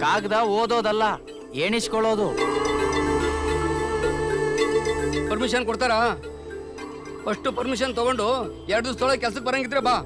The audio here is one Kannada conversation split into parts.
ಕಾಗದ ಓದೋದಲ್ಲ ಎಣಿಸ್ಕೊಳ್ಳೋದು ಪರ್ಮಿಷನ್ ಕೊಡ್ತಾರಾ ಫಸ್ಟ್ ಪರ್ಮಿಷನ್ ತಗೊಂಡು ಎರಡು ದಿವಸದೊಳಗೆ ಕೆಲ್ಸಕ್ಕೆ ಬರಂಗಿದ್ರೆ ಬಾ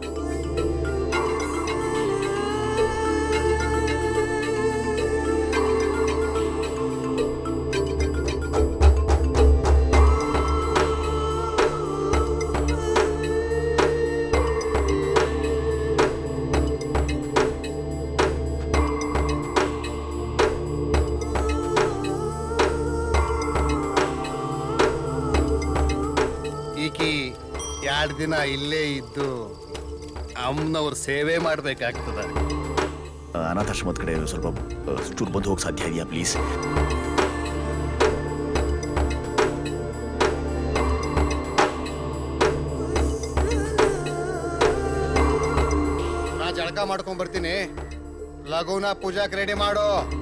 ಈಕಿ ಎರಡು ದಿನ ಇಲ್ಲೇ ಇದ್ದು ಅಮ್ಮನವ್ರ ಸೇವೆ ಮಾಡ್ಬೇಕಾಗ್ತದ ಅನಾಥಾಶ್ರಮದ ಕಡೆ ಸ್ವಲ್ಪ ಆ, ಚೂರು ಬಂದು ಹೋಗಿ ಸಾಧ್ಯ ಇದೆಯಾ ಪ್ಲೀಸ್ ನಾ ಜಳಕ ಮಾಡ್ಕೊಂಡ್ ಬರ್ತೀನಿ ಲಘುನ ಪೂಜಾಕ್ ರೆಡಿ ಮಾಡು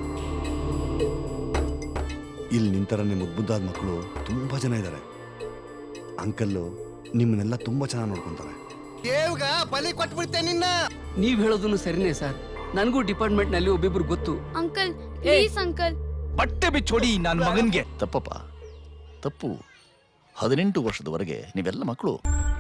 ಇಲ್ಲಿ ನಿಂತರನೇ ಮುದ್ದಾದ ಮಕ್ಕಳು ತುಂಬಾ ಜನ ಇದ್ದಾರೆ ಅಂಕಲ್ಲು ನಿಮ್ಮನ್ನೆಲ್ಲ ತುಂಬಾ ಚೆನ್ನಾಗಿ ನೋಡ್ಕೊಂತಾರೆ ದೇವ್ಗ ಬಲಿ ಕೊಟ್ಬಿಡ್ತೆ ನಿನ್ನ ನೀವ್ ಹೇಳೋದನ್ನು ಸರಿನೇ ಸರ್ ನನಗೂ ಡಿಪಾರ್ಟ್ಮೆಂಟ್ ನಲ್ಲಿ ಒಬ್ಬಿಬ್ರು ಗೊತ್ತು ಅಂಕಲ್ ಪ್ಲೀಸ್ ಅಂಕಲ್ ಬಟ್ಟೆ ಬಿಚ್ಚೋಡಿ ನನ್ನ ಮಗನ್ಗೆ ತಪ್ಪಪ್ಪ ತಪ್ಪು ಹದಿನೆಂಟು ವರ್ಷದವರೆಗೆ ನೀವೆಲ್ಲ ಮಕ್ಕಳು